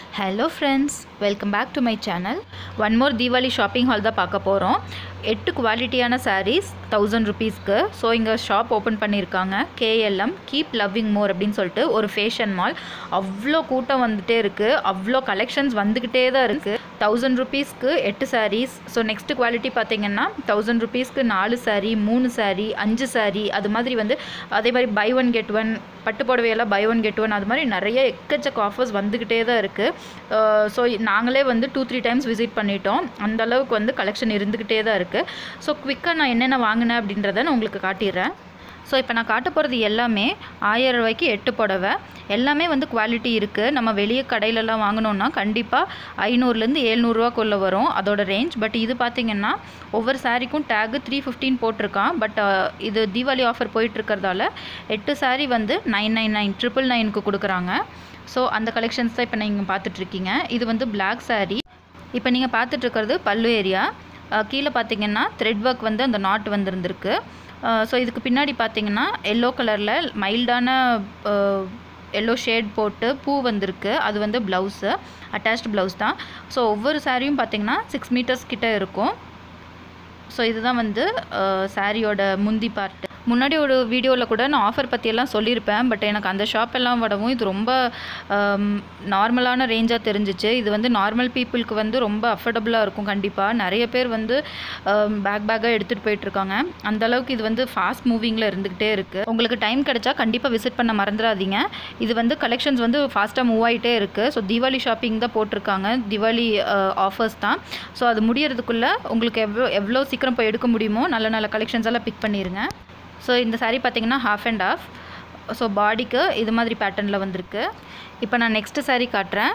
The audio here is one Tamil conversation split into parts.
hello friends welcome back to my channel one more Deepavali shopping hall தான் பார்க்க போகிறோம் எட்டு குவாலிட்டியான sarees தௌசண்ட் ருபீஸ்க்கு ஸோ இங்கே ஷாப் ஓப்பன் பண்ணியிருக்காங்க கேஎல்எம் கீப் லவ்விங் மோர் அப்படின்னு சொல்லிட்டு ஒரு ஃபேஷன் மால் அவ்வளோ கூட்டம் வந்துட்டே இருக்குது அவ்வளோ கலெக்ஷன்ஸ் வந்துக்கிட்டே தான் இருக்குது தௌசண்ட் ருபீஸ்க்கு எட்டு sarees ஸோ நெக்ஸ்ட் குவாலிட்டி பார்த்தீங்கன்னா தௌசண்ட் ருபீஸ்க்கு நாலு saree மூணு saree அஞ்சு saree அது மாதிரி வந்து அதே மாதிரி பை ஒன் கெட் ஒன் பட்டு புடவையெல்லாம் பை ஒன் கெட் ஒன் அது மாதிரி நிறைய எக்கச்சக்க ஆஃபர்ஸ் வந்துக்கிட்டே தான் இருக்குது ஸோ நாங்களே வந்து டூ த்ரீ டைம்ஸ் விசிட் பண்ணிட்டோம் அந்த அளவுக்கு வந்து கலெக்ஷன் இருந்துக்கிட்டே தான் இருக்குது ஸோ குவிக்காக நான் என்னென்ன வாங்கினேன் அப்படின்றத நான் உங்களுக்கு காட்டிடுறேன் ஸோ இப்போ நான் காட்ட போகிறது எல்லாமே ஆயிரம் ரூபாய்க்கு எட்டு புடவை எல்லாமே வந்து குவாலிட்டி இருக்குது நம்ம வெளியே கடையிலலாம் வாங்கினோன்னா கண்டிப்பாக ஐநூறுலேருந்து ஏழ்நூறுவாக்குள்ளே வரும் அதோட ரேஞ்ச் பட் இது பார்த்திங்கன்னா ஒவ்வொரு சாரீக்கும் டேகு த்ரீ ஃபிஃப்டின் போட்டிருக்கான் பட் இது தீபாவளி ஆஃபர் போயிட்டுருக்கறதால எட்டு சாரீ வந்து நைன் நைன் நைன் ட்ரிபிள் நைனுக்கு கொடுக்குறாங்க ஸோ அந்த கலெக்ஷன்ஸ் தான் இப்போ நீங்கள் பார்த்துட்ருக்கீங்க இது வந்து பிளாக் saree இப்போ நீங்கள் பார்த்துட்ருக்கிறது பல்லு ஏரியா கீழே பார்த்தீங்கன்னா த்ரெட் ஒர்க் வந்து அந்த நாட் வந்திருந்திருக்கு ஸோ இதுக்கு பின்னாடி பார்த்தீங்கன்னா எல்லோ கலரில் மைல்டான எல்லோ ஷேட் போட்டு பூ வந்திருக்கு அது வந்து ப்ளவுஸு அட்டாச்டு ப்ளவுஸ் தான் ஸோ ஒவ்வொரு சாரியும் பார்த்தீங்கன்னா சிக்ஸ் மீட்டர்ஸ் கிட்ட இருக்கும் ஸோ இதுதான் வந்து சாரியோட முந்தி பார்ட் முன்னாடி ஒரு வீடியோவில் கூட நான் ஆஃபர் பற்றியெல்லாம் சொல்லியிருப்பேன் பட் எனக்கு அந்த ஷாப் எல்லாம் விடவும் இது ரொம்ப நார்மலான ரேஞ்சாக தெரிஞ்சிச்சு இது வந்து நார்மல் பீப்புளுக்கு வந்து ரொம்ப அஃபோர்டபுளாக இருக்கும் கண்டிப்பாக நிறைய பேர் வந்து பேக் பேக்காக எடுத்துகிட்டு போயிட்டுருக்காங்க அந்த அளவுக்கு இது வந்து ஃபாஸ்ட் மூவிங்கில் இருந்துக்கிட்டே இருக்குது உங்களுக்கு டைம் கிடைச்சா கண்டிப்பாக விசிட் பண்ண மறந்துடாதீங்க இது வந்து கலெக்ஷன்ஸ் வந்து ஃபாஸ்ட்டாக மூவ் ஆகிட்டே இருக்குது ஸோ தீபாவளி ஷாப்பிங் தான் போட்டிருக்காங்க தீபாவளி ஆஃபர்ஸ் தான் ஸோ அது முடியறதுக்குள்ளே உங்களுக்கு எவ்வளோ எவ்வளோ சீக்கிரம் போய் எடுக்க முடியுமோ நல்ல நல்ல கலெக்ஷன்ஸ் எல்லாம் பிக் பண்ணிடுங்க ஸோ இந்த saree பார்த்தீங்கன்னா ஹாஃப் அண்ட் ஆஃப் ஸோ பாடிக்கு இது மாதிரி பேட்டர்னில் வந்திருக்கு இப்போ நான் நெக்ஸ்ட்டு saree காட்டுறேன்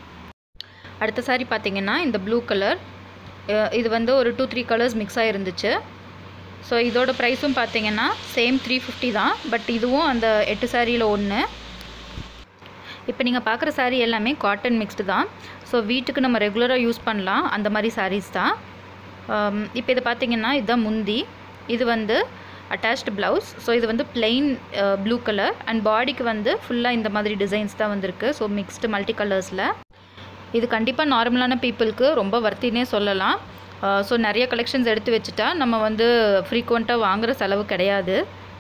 அடுத்த saree பார்த்தீங்கன்னா இந்த ப்ளூ கலர் இது வந்து ஒரு டூ த்ரீ கலர்ஸ் மிக்ஸ் ஆகிருந்துச்சு ஸோ இதோட ப்ரைஸும் பார்த்தீங்கன்னா சேம் த்ரீ ஃபிஃப்டி தான் பட் இதுவும் அந்த எட்டு சாரியில் ஒன்று இப்போ நீங்கள் பார்க்குற saree எல்லாமே காட்டன் மிக்ஸ்டு தான் ஸோ வீட்டுக்கு நம்ம ரெகுலராக யூஸ் பண்ணலாம் அந்த மாதிரி sarees தான் இப்போ இது பார்த்தீங்கன்னா இதுதான் முந்தி இது வந்து அட்டாச்டு ப்ளவுஸ் ஸோ இது வந்து பிளெயின் ப்ளூ கலர் அண்ட் பாடிக்கு வந்து ஃபுல்லாக இந்த மாதிரி டிசைன்ஸ் தான் வந்திருக்கு ஸோ மிக்ஸ்டு மல்டி கலர்ஸில் இது கண்டிப்பாக நார்மலான பீப்புளுக்கு ரொம்ப வர்த்தினே சொல்லலாம் ஸோ நிறைய கலெக்ஷன்ஸ் எடுத்து வச்சுட்டா நம்ம வந்து ஃப்ரீக்வெண்ட்டாக வாங்குகிற செலவு கிடையாது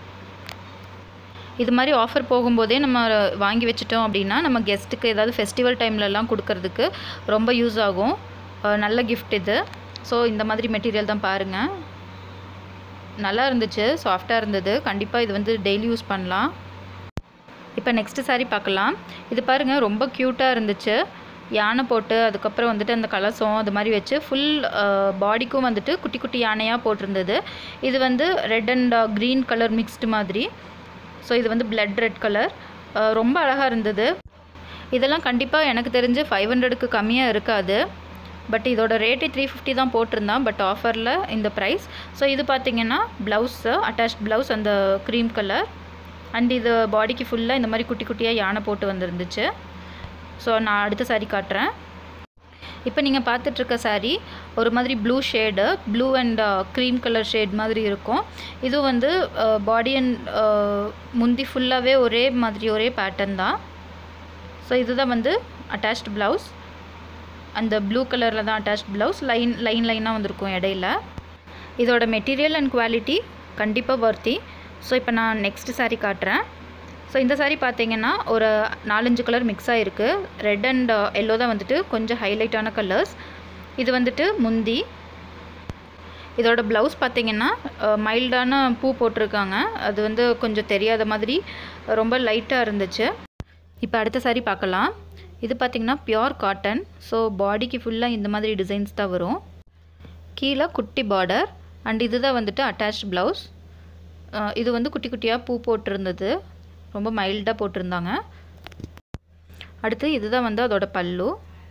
இது மாதிரி ஆஃபர் போகும்போதே நம்ம வாங்கி வச்சிட்டோம் அப்படின்னா நம்ம கெஸ்ட்டுக்கு ஏதாவது ஃபெஸ்டிவல் டைம்லலாம் கொடுக்கறதுக்கு ரொம்ப யூஸ் ஆகும் நல்ல கிஃப்ட் இது ஸோ இந்த மாதிரி மெட்டீரியல் தான் பாருங்கள் நல்லா இருந்துச்சு சாஃப்டாக இருந்தது கண்டிப்பாக இது வந்து டெய்லி யூஸ் பண்ணலாம் இப்போ நெக்ஸ்ட்டு சாரீ பார்க்கலாம் இது பாருங்கள் ரொம்ப க்யூட்டாக இருந்துச்சு யானை போட்டு அதுக்கப்புறம் வந்துட்டு அந்த கலசம் அது மாதிரி வச்சு ஃபுல் பாடிக்கும் வந்துட்டு குட்டி குட்டி யானையாக போட்டிருந்தது இது வந்து red and green colour mixed மாதிரி ஸோ இது வந்து பிளட் ரெட் கலர் ரொம்ப அழகாக இருந்தது இதெல்லாம் கண்டிப்பாக எனக்கு தெரிஞ்சு ஃபைவ் ஹண்ட்ரடுக்கு கம்மியாக இருக்காது பட் இதோட ரேட்டே த்ரீ ஃபிஃப்டி தான் போட்டிருந்தான் பட் ஆஃபரில் இந்த ப்ரைஸ் ஸோ இது பார்த்திங்கன்னா ப்ளவுஸு அட்டாச் ப்ளவுஸ் அந்த க்ரீம் கலர் அண்ட் இது பாடிக்கு ஃபுல்லாக இந்த மாதிரி குட்டி குட்டியாக யானை போட்டு வந்துருந்துச்சு ஸோ நான் அடுத்த சாரீ காட்டுறேன் இப்போ நீங்கள் பார்த்துட்ருக்க சாரீ ஒரு மாதிரி blue shade blue and cream colour shade மாதிரி இருக்கும் இது வந்து பாடி அண்ட் முந்தி ஃபுல்லாகவே ஒரே மாதிரி ஒரே பேட்டர்ன் தான் ஸோ இதுதான் வந்து அட்டாச்டு ப்ளவுஸ் அந்த ப்ளூ கலரில் தான் அட்டாச் ப்ளவுஸ் லைன் லைன் லைனாக வந்திருக்கும் இடையில இதோட மெட்டீரியல் அண்ட் குவாலிட்டி கண்டிப்பாக வர்த்தி ஸோ இப்போ நான் நெக்ஸ்ட் சாரீ காட்டுறேன் ஸோ இந்த சாரீ பார்த்தீங்கன்னா ஒரு நாலஞ்சு கலர் மிக்ஸ் ஆகிருக்கு ரெட் அண்ட் எல்லோ தான் வந்துட்டு கொஞ்சம் ஹைலைட்டான கலர்ஸ் இது வந்துட்டு முந்தி இதோட ப்ளவுஸ் பார்த்தீங்கன்னா மைல்டான பூ போட்டிருக்காங்க அது வந்து கொஞ்சம் தெரியாத மாதிரி ரொம்ப லைட்டாக இருந்துச்சு இப்போ அடுத்த சாரீ பார்க்கலாம் இது பார்த்திங்கன்னா பியோர் காட்டன் ஸோ பாடிக்கு ஃபுல்லாக இந்த மாதிரி டிசைன்ஸ் தான் வரும் கீழே குட்டி பார்டர் அண்ட் இது தான் வந்துட்டு அட்டாச் ப்ளவுஸ் இது வந்து குட்டி குட்டியாக பூ போட்டிருந்தது ரொம்ப மைல்டாக போட்டிருந்தாங்க அடுத்து இதுதான் வந்து அதோட பல்லு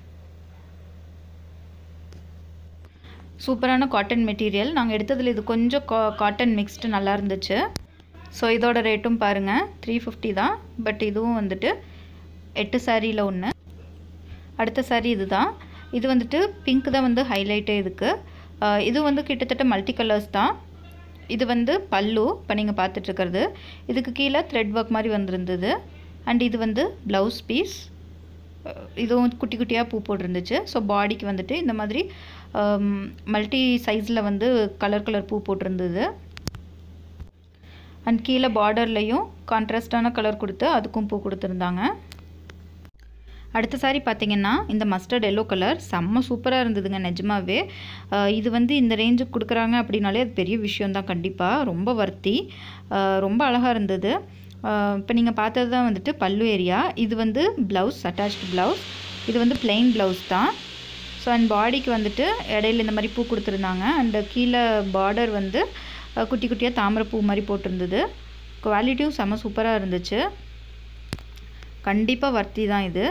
சூப்பரான காட்டன் மெட்டீரியல் நாங்கள் எடுத்ததில் இது கொஞ்சம் கா காட்டன் மிக்ஸ்டு நல்லா இருந்துச்சு ஸோ இதோட ரேட்டும் பாருங்கள் த்ரீ ஃபிஃப்டி தான் பட் இதுவும் வந்துட்டு எட்டு சாரியில் ஒன்று அடுத்த சாரீ இது தான் இது வந்துட்டு பிங்க் தான் வந்து ஹைலைட்டே இதுக்கு இது வந்து கிட்டத்தட்ட மல்டி கலர்ஸ் தான் இது வந்து பல்லு இப்போ நீங்கள் பார்த்துட்ருக்கிறது இதுக்கு கீழே த்ரெட் ஒர்க் மாதிரி வந்திருந்தது அண்ட் இது வந்து ப்ளவுஸ் பீஸ் இதுவும் குட்டி குட்டியாக பூ போட்டிருந்துச்சு ஸோ பாடிக்கு வந்துட்டு இந்த மாதிரி மல்டி சைஸில் வந்து கலர் கலர் பூ போட்டிருந்தது அண்ட் கீழே பார்டர்லேயும் கான்ட்ராஸ்டான கலர் கொடுத்து அதுக்கும் பூ கொடுத்துருந்தாங்க அடுத்த சாரி பார்த்தீங்கன்னா இந்த மஸ்டர்ட் எல்லோ கலர் செம்ம சூப்பராக இருந்ததுங்க நிஜமாவே அஹ் இது வந்து இந்த ரேஞ்சுக்கு கொடுக்குறாங்க அப்படின்னாலே அது பெரிய விஷயம்தான் கண்டிப்பாக ரொம்ப வர்த்தி அஹ் ரொம்ப அழகாக இருந்தது இப்போ நீங்கள் பார்த்தது தான் வந்துட்டு பல்லு ஏரியா இது வந்து ப்ளவுஸ் அட்டாச்டு ப்ளவுஸ் இது வந்து plain ப்ளவுஸ் தான் ஸோ அண்ட் பாடிக்கு வந்துட்டு இடையில இந்த மாதிரி பூ கொடுத்துருந்தாங்க அண்ட் கீழே பார்டர் வந்து அஹ் குட்டி குட்டியாக தாமரை பூ மாதிரி போட்டிருந்தது குவாலிட்டியும் செம்ம சூப்பராக இருந்துச்சு கண்டிப்பாக வர்த்தி தான் இது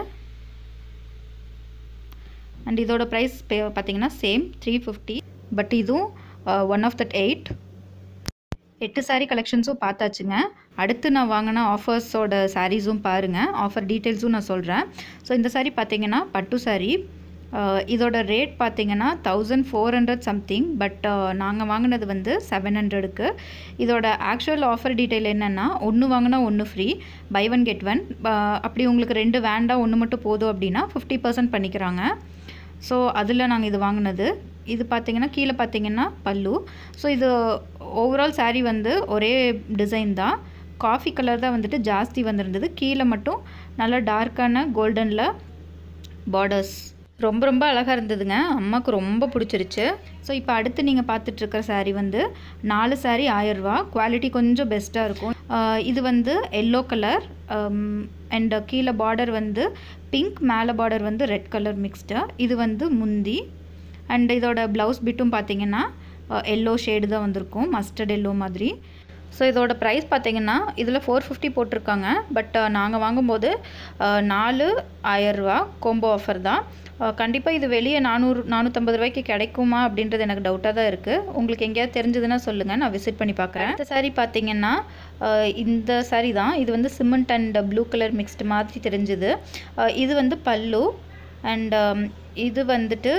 அண்ட் இதோட ப்ரைஸ் பார்த்தீங்கன்னா சேம் த்ரீ ஃபிஃப்டி பட் இதுவும் ஒன் ஆஃப் தட் எயிட் எட்டு saree கலெக்ஷன்ஸும் பார்த்தாச்சுங்க அடுத்து நான் வாங்கின ஆஃபர்ஸோட சாரீஸும் பாருங்கள் ஆஃபர் டீட்டெயில்ஸும் நான் சொல்கிறேன் ஸோ இந்த saree பார்த்தீங்கன்னா பட்டு saree அஹ் இதோட ரேட் பார்த்தீங்கன்னா thousand four hundred something but நாங்கள் வாங்கினது வந்து செவன் ஹண்ட்ரடுக்கு இதோட ஆக்சுவல் ஆஃபர் டீட்டெயில் என்னென்னா ஒன்று வாங்கினா ஒன்று free buy one get one அப்படி உங்களுக்கு ரெண்டு வேண்டாம் ஒன்று மட்டும் போதும் அப்படின்னா ஃபிஃப்டி பர்சன்ட் பண்ணிக்கிறாங்க ஸோ அதில் நாங்கள் இது வாங்கினது இது பார்த்தீங்கன்னா கீழே பார்த்தீங்கன்னா பல்லு ஸோ இது ஓவரால் saree வந்து ஒரே டிசைன் தான் காஃபி கலர் தான் வந்துட்டு ஜாஸ்தி வந்திருந்தது கீழே மட்டும் நல்லா டார்க்கான கோல்டனில் பார்டர்ஸ் ரொம்ப ரொம்ப அழகாக இருந்ததுங்க அம்மாவுக்கு ரொம்ப பிடிச்சிருச்சு ஸோ இப்போ அடுத்து நீங்கள் பார்த்துட்ருக்கிற saree வந்து நாலு saree ஆயரூவா குவாலிட்டி கொஞ்சம் பெஸ்ட்டாக இருக்கும் ஆஹ் இது வந்து எல்லோ கலர் அண்ட் கீழே பார்டர் வந்து பிங்க் மேலே பார்டர் வந்து ரெட் கலர் மிக்ஸ்டு இது வந்து முந்தி அண்ட் இதோட ப்ளவுஸ் பிட்டும் பார்த்தீங்கன்னா எல்லோ ஷேடு தான் வந்திருக்கும் மஸ்டர்ட் எல்லோ மாதிரி ஸோ இதோட ப்ரைஸ் பார்த்தீங்கன்னா இதில் ஃபோர் ஃபிஃப்டி போட்டிருக்காங்க பட் நாங்கள் வாங்கும்போது அஹ், நாலு ஆயரூவா கோம்போ ஆஃபர் தான் கண்டிப்பாக இது வெளியே நானூறு நானூற்றம்பது ரூபாய்க்கு கிடைக்குமா அப்படின்றது எனக்கு டவுட்டாக தான் இருக்குது உங்களுக்கு எங்கேயாவது தெரிஞ்சதுன்னா சொல்லுங்கள் நான் விசிட் பண்ணி பார்க்குறேன் இந்த saree பார்த்தீங்கன்னா அஹ், இந்த saree தான் இது வந்து cement and blue colour mixed மாதிரி தெரிஞ்சுது அஹ், இது வந்து பல்லு அண்ட் இது வந்துட்டு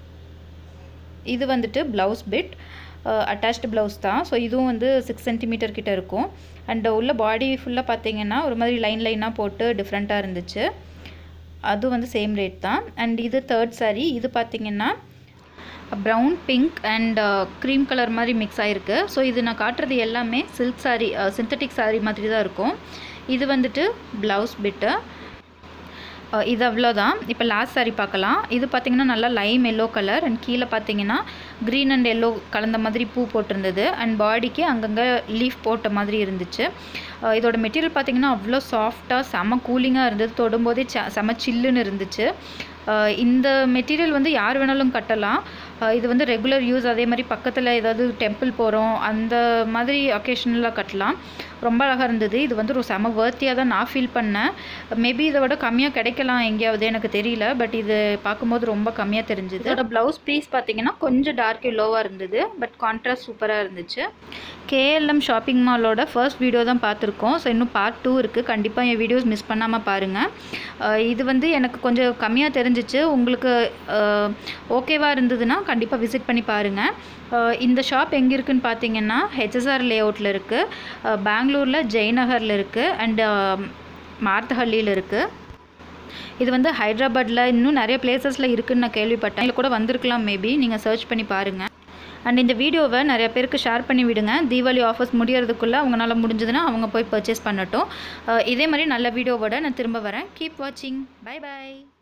இது வந்துட்டு ப்ளவுஸ் பிட் அட்டாச்டு ப்ளவுஸ் தான் ஸோ இதுவும் வந்து சிக்ஸ் சென்டிமீட்டர் கிட்ட இருக்கும் அண்ட் உள்ள பாடி ஃபுல்லாக பார்த்தீங்கன்னா ஒரு மாதிரி லைன் லைனாக போட்டு டிஃப்ரெண்ட்டாக இருந்துச்சு அது வந்து சேம் ரேட் தான் அண்ட் இது தேர்ட் saree இது பார்த்தீங்கன்னா brown pink and cream colour மாதிரி மிக்ஸ் ஆகிருக்கு ஸோ இது நான் காட்டுறது எல்லாமே சில்க் saree சிந்தட்டிக் saree மாதிரி தான் இருக்கும் இது வந்துட்டு ப்ளவுஸ் பிட்டு அஹ் இது அவ்வளோதான் இப்போ லாஸ்ட் saree பார்க்கலாம் இது பார்த்தீங்கன்னா நல்லா லைம் எல்லோ கலர் அண்ட் கீழே பார்த்தீங்கன்னா க்ரீன் அண்ட் எல்லோ கலந்த மாதிரி பூ போட்டிருந்தது அண்ட் பாடிக்கு அங்கங்கே லீஃப் போட்ட மாதிரி இருந்துச்சு அஹ் இதோட மெட்டீரியல் பார்த்தீங்கன்னா அவ்வளோ சாஃப்டாக செம கூலிங்காக இருந்தது தொடும்போதே ச செம சில்லுன்னு இருந்துச்சு அஹ் இந்த மெட்டீரியல் வந்து யார் வேணாலும் கட்டலாம் அஹ் இது வந்து ரெகுலர் யூஸ் அதே மாதிரி பக்கத்தில் ஏதாவது டெம்பிள் போகிறோம் அந்த மாதிரி ஒகேஷனலாக கட்டலாம் ரொம்ப அழகாக இருந்தது இது வந்து ஒரு செம வேர்த்தியாக தான் நான் ஃபீல் பண்ணேன் மேபி இதை விட கம்மியாக கிடைக்கலாம் எங்கேயாவது எனக்கு தெரியல பட் இது பார்க்கும்போது ரொம்ப கம்மியாக தெரிஞ்சுது இதோட ப்ளவுஸ் பீஸ் பார்த்தீங்கன்னா கொஞ்சம் டார்க் லோவாக இருந்தது பட் கான்ட்ராஸ்ட் சூப்பராக இருந்துச்சு கேஎல்எம் ஷாப்பிங் மாலோட ஃபர்ஸ்ட் வீடியோ தான் பார்த்துருக்கோம் ஸோ இன்னும் பார்ட் டூ இருக்குது கண்டிப்பாக என் வீடியோஸ் மிஸ் பண்ணாமல் பாருங்கள் அஹ் இது வந்து எனக்கு கொஞ்சம் கம்மியாக தெரிஞ்சிச்சு உங்களுக்கு ஓகேவாக இருந்ததுன்னா கண்டிப்பாக விசிட் பண்ணி பாருங்கள் அஹ் இந்த ஷாப் எங்கே இருக்குன்னு பார்த்தீங்கன்னா ஹெச்எஸ்ஆர் லே அவுட்டில் இருக்குது பெங்களூரில் ஜெயநகரில் இருக்குது அண்டு மார்த்தஹள்ளியில் இருக்குது இது வந்து ஹைதராபாத்தில் இன்னும் நிறைய பிளேசஸில் இருக்குன்னு நான் கேள்விப்பட்டேன் இல்லை கூட வந்திருக்கலாம் மேபி நீங்கள் சர்ச் பண்ணி பாருங்கள் அண்ட் இந்த வீடியோவை நிறைய பேருக்கு ஷேர் பண்ணி விடுங்க தீபாவளி ஆஃபர்ஸ் முடியறதுக்குள்ளே அவங்களால முடிஞ்சதுன்னா அவங்க போய் பர்ச்சேஸ் பண்ணட்டும் அஹ் இதே மாதிரி நல்ல வீடியோவோட நான் திரும்ப வரேன் கீப் வாட்சிங் பை பை